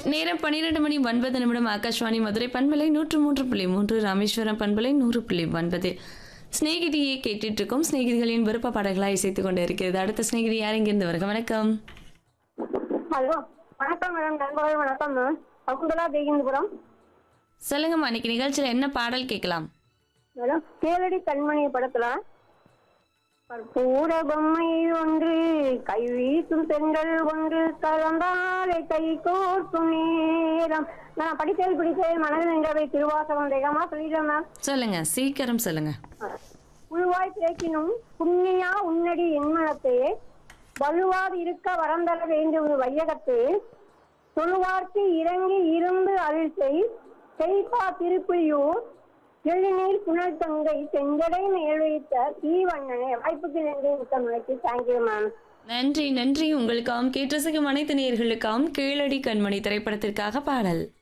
நேரம் பன்னிரெண்டு மணி ஒன்பது நிமிடம் ஆகாஷ்வாணி மதுரை பண்பலை நூற்று மூன்று புள்ளி மூன்று ராமேஸ்வரம் பண்பலை நூறு புள்ளி ஒன்பது சிநேகிதியை கேட்டுட்டு இருக்கோம் சிநேகிதிகளின் விருப்ப பாடல்களாக இசைத்துக் கொண்டு இருக்கிறது அடுத்த சிநேகிதி யார் இங்கிருந்து வருக வணக்கம் ஹலோ வணக்கம் மேடம் நண்பர்கள் வணக்கம் மேம் சகுந்தலா தேகிந்தபுரம் சொல்லுங்கம்மா இன்னைக்கு நிகழ்ச்சியில் என்ன பாடல் கேட்கலாம் மேடம் கேளடி கண்மணி படத்துல கற்பூர பொம்மை ஒன்று கை வீசும் பெண்கள் ஒன்று கலந்தாலை கை கோர்க்கும் நேரம் நான் படித்தேன் பிடித்தேன் மனதில் நின்றவை திருவாசகம் வேகமா சொல்லிடுறேன் மேம் சொல்லுங்க சீக்கிரம் சொல்லுங்க உள்வாய் பேசினும் புண்ணியா உன்னடி என்மனத்தே வலுவாது இருக்க வரந்தர வேண்டும் வையகத்தே தொழுவார்க்கு இறங்கி இருந்து அருள் செய் செய்பா திருப்புலியூர் எழுநீர் புனல் தங்கை செஞ்சடை மேல் வைத்த தீவண்ணனே வாய்ப்புக்கு நன்றி முத்தமிழைக்கு தேங்க்யூ மேம் நன்றி நன்றி உங்களுக்காகவும் கேட்டரசுக்கும் அனைத்து நேயர்களுக்காகவும் கீழடி கண்மணி திரைப்படத்திற்காக பாடல்